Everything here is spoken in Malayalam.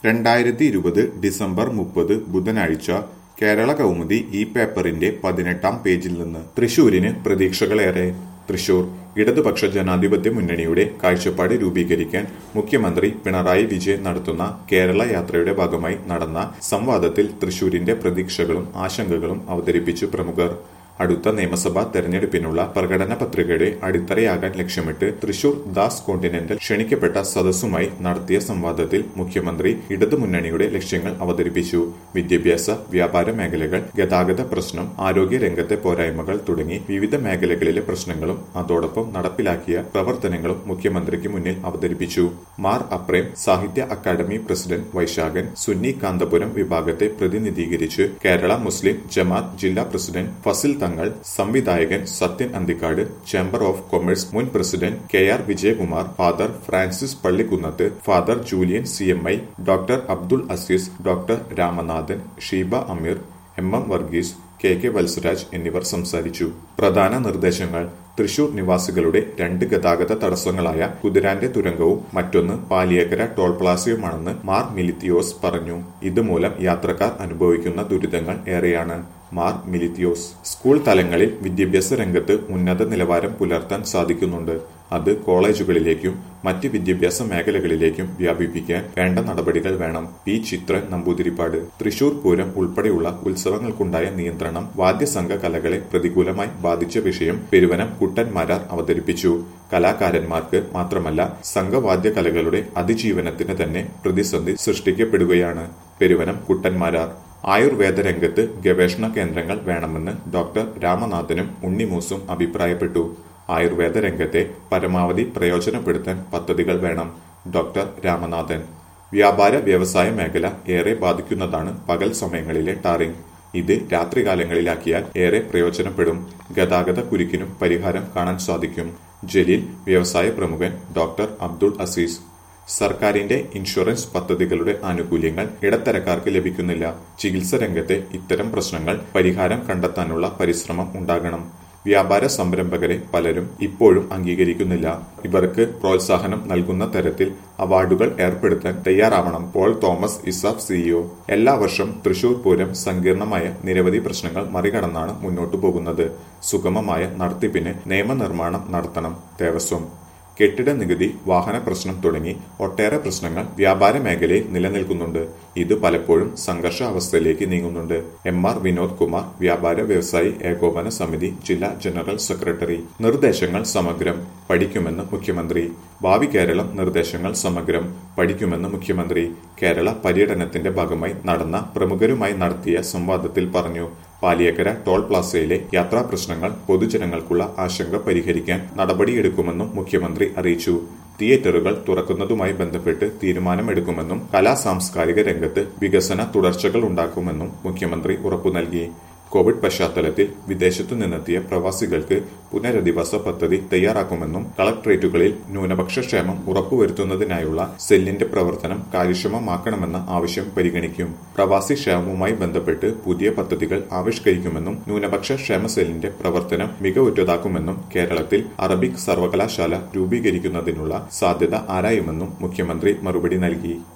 രണ്ടായിരത്തി ഇരുപത് ഡിസംബർ മുപ്പത് ബുധനാഴ്ച കേരള കൗമുദി ഈ പേപ്പറിന്റെ പതിനെട്ടാം പേജിൽ നിന്ന് തൃശൂരിന് പ്രതീക്ഷകളേറെ തൃശൂർ ഇടതുപക്ഷ ജനാധിപത്യ മുന്നണിയുടെ കാഴ്ചപ്പാട് രൂപീകരിക്കാൻ മുഖ്യമന്ത്രി പിണറായി വിജയൻ നടത്തുന്ന കേരള യാത്രയുടെ ഭാഗമായി നടന്ന സംവാദത്തിൽ തൃശൂരിന്റെ പ്രതീക്ഷകളും ആശങ്കകളും അവതരിപ്പിച്ചു പ്രമുഖർ അടുത്ത നിയമസഭാ തെരഞ്ഞെടുപ്പിനുള്ള പ്രകടന പത്രികയുടെ അടിത്തറയാകാൻ ലക്ഷ്യമിട്ട് തൃശൂർ ദാസ് കോണ്ടിനെന്റൽ ക്ഷണിക്കപ്പെട്ട സദസ്സുമായി നടത്തിയ സംവാദത്തിൽ മുഖ്യമന്ത്രി ഇടതുമുന്നണിയുടെ ലക്ഷ്യങ്ങൾ അവതരിപ്പിച്ചു വിദ്യാഭ്യാസ വ്യാപാര മേഖലകൾ ഗതാഗത പ്രശ്നം ആരോഗ്യ രംഗത്തെ പോരായ്മകൾ തുടങ്ങി വിവിധ മേഖലകളിലെ പ്രശ്നങ്ങളും അതോടൊപ്പം നടപ്പിലാക്കിയ പ്രവർത്തനങ്ങളും മുഖ്യമന്ത്രിക്ക് മുന്നിൽ അവതരിപ്പിച്ചു മാർ അപ്രേം സാഹിത്യ അക്കാദമി പ്രസിഡന്റ് വൈശാഖൻ സുന്നി കാന്തപുരം വിഭാഗത്തെ പ്രതിനിധീകരിച്ച് കേരള മുസ്ലിം ജമാത്ത് ജില്ലാ പ്രസിഡന്റ് ഫസിൽ തങ്ങൾ സംവിധായകൻ Sathyan Anthikad chamber of commerce മുൻ president K R Vijayakumar father Francis Pallikunnath father Julian C M I doctor Abdul Aziz doctor Ramanathan Sheeba Ameer M M Varghese K K Valsaraj എന്നിവർ സംസാരിച്ചു പ്രധാന നിർദ്ദേശങ്ങൾ തൃശൂർ നിവാസികളുടെ രണ്ട് ഗതാഗത തടസ്സങ്ങളായ കുതിരാന്റെ തുരങ്കവും മറ്റൊന്ന് പാലിയേക്കര ടോൾ പ്ലാസയുമാണെന്ന് മാർ മിലിത്തിയോസ് പറഞ്ഞു ഇതുമൂലം യാത്രക്കാർ അനുഭവിക്കുന്ന ദുരിതങ്ങൾ ഏറെയാണ് മാർ മിലിത്തിയോസ് സ്കൂൾ തലങ്ങളിൽ വിദ്യാഭ്യാസ രംഗത്ത് ഉന്നത നിലവാരം പുലർത്താൻ സാധിക്കുന്നുണ്ട് അത് കോളേജുകളിലേക്കും മറ്റ് വിദ്യാഭ്യാസ മേഖലകളിലേക്കും വ്യാപിപ്പിക്കാൻ വേണ്ട നടപടികൾ വേണം പി ചിത്രൻ നമ്പൂതിരിപ്പാട് തൃശൂർ പൂരം ഉൾപ്പെടെയുള്ള ഉത്സവങ്ങൾക്കുണ്ടായ നിയന്ത്രണം വാദ്യസംഘ കലകളെ പ്രതികൂലമായി ബാധിച്ച വിഷയം പെരുവനം കുട്ടന്മാരാർ അവതരിപ്പിച്ചു കലാകാരന്മാർക്ക് മാത്രമല്ല സംഘവാദ്യ കലകളുടെ അതിജീവനത്തിന് തന്നെ പ്രതിസന്ധി സൃഷ്ടിക്കപ്പെടുകയാണ് പെരുവനം കുട്ടന്മാരാർ ആയുർവേദ രംഗത്ത് ഗവേഷണ കേന്ദ്രങ്ങൾ വേണമെന്ന് ഡോക്ടർ രാമനാഥനും ഉണ്ണിമൂസും അഭിപ്രായപ്പെട്ടു ആയുർവേദ രംഗത്തെ പരമാവധി പ്രയോജനപ്പെടുത്താൻ പദ്ധതികൾ വേണം ഡോക്ടർ രാമനാഥൻ വ്യാപാര വ്യവസായ മേഖല ഏറെ ബാധിക്കുന്നതാണ് പകൽ സമയങ്ങളിലെ ടാറിംഗ് ഇത് രാത്രികാലങ്ങളിലാക്കിയാൽ ഏറെ പ്രയോജനപ്പെടും ഗതാഗത കുരുക്കിനും പരിഹാരം കാണാൻ സാധിക്കും ജലീൽ വ്യവസായ പ്രമുഖൻ ഡോക്ടർ അബ്ദുൾ അസീസ് സർക്കാരിന്റെ ഇൻഷുറൻസ് പദ്ധതികളുടെ ആനുകൂല്യങ്ങൾ ഇടത്തരക്കാർക്ക് ലഭിക്കുന്നില്ല ചികിത്സ രംഗത്തെ ഇത്തരം പ്രശ്നങ്ങൾ പരിഹാരം കണ്ടെത്താനുള്ള പരിശ്രമം ഉണ്ടാകണം വ്യാപാര സംരംഭകരെ പലരും ഇപ്പോഴും അംഗീകരിക്കുന്നില്ല ഇവർക്ക് പ്രോത്സാഹനം നൽകുന്ന തരത്തിൽ അവാർഡുകൾ ഏർപ്പെടുത്താൻ തയ്യാറാവണം പോൾ തോമസ് ഇസാഫ് സിഇഒ എല്ലാ വർഷം തൃശൂർ പൂരം സങ്കീർണമായ നിരവധി പ്രശ്നങ്ങൾ മറികടന്നാണ് മുന്നോട്ടു പോകുന്നത് സുഗമമായ നടത്തിപ്പിന് നിയമനിർമ്മാണം നടത്തണം ദേവസ്വം കെട്ടിട നികുതി വാഹന പ്രശ്നം തുടങ്ങി ഒട്ടേറെ പ്രശ്നങ്ങൾ വ്യാപാര മേഖലയിൽ നിലനിൽക്കുന്നുണ്ട് ഇത് പലപ്പോഴും സംഘർഷ അവസ്ഥയിലേക്ക് നീങ്ങുന്നുണ്ട് എം ആർ വിനോദ് കുമാർ വ്യാപാര വ്യവസായി ഏകോപന സമിതി ജില്ലാ ജനറൽ സെക്രട്ടറി നിർദ്ദേശങ്ങൾ സമഗ്രം പഠിക്കുമെന്ന് മുഖ്യമന്ത്രി ഭാവി കേരളം നിർദ്ദേശങ്ങൾ സമഗ്രം പഠിക്കുമെന്ന് മുഖ്യമന്ത്രി കേരള പര്യടനത്തിന്റെ ഭാഗമായി നടന്ന പ്രമുഖരുമായി നടത്തിയ സംവാദത്തിൽ പറഞ്ഞു പാലിയേക്കര ടോൾ പ്ലാസയിലെ യാത്രാ പ്രശ്നങ്ങൾ പൊതുജനങ്ങൾക്കുള്ള ആശങ്ക പരിഹരിക്കാൻ നടപടിയെടുക്കുമെന്നും മുഖ്യമന്ത്രി അറിയിച്ചു തിയേറ്ററുകൾ തുറക്കുന്നതുമായി ബന്ധപ്പെട്ട് തീരുമാനമെടുക്കുമെന്നും കലാ സാംസ്കാരിക രംഗത്ത് വികസന തുടർച്ചകൾ ഉണ്ടാക്കുമെന്നും മുഖ്യമന്ത്രി ഉറപ്പു നൽകി കോവിഡ് പശ്ചാത്തലത്തിൽ വിദേശത്തു നിന്നെത്തിയ പ്രവാസികൾക്ക് പുനരധിവാസ പദ്ധതി തയ്യാറാക്കുമെന്നും കളക്ടറേറ്റുകളിൽ ന്യൂനപക്ഷ ക്ഷേമം ഉറപ്പുവരുത്തുന്നതിനായുള്ള സെല്ലിന്റെ പ്രവർത്തനം കാര്യക്ഷമമാക്കണമെന്ന ആവശ്യം പരിഗണിക്കും പ്രവാസി ക്ഷേമവുമായി ബന്ധപ്പെട്ട് പുതിയ പദ്ധതികൾ ആവിഷ്കരിക്കുമെന്നും ന്യൂനപക്ഷ ക്ഷേമ സെല്ലിന്റെ പ്രവർത്തനം മികവുറ്റതാക്കുമെന്നും കേരളത്തിൽ അറബിക് സർവകലാശാല രൂപീകരിക്കുന്നതിനുള്ള സാധ്യത ആരായുമെന്നും മുഖ്യമന്ത്രി മറുപടി നൽകി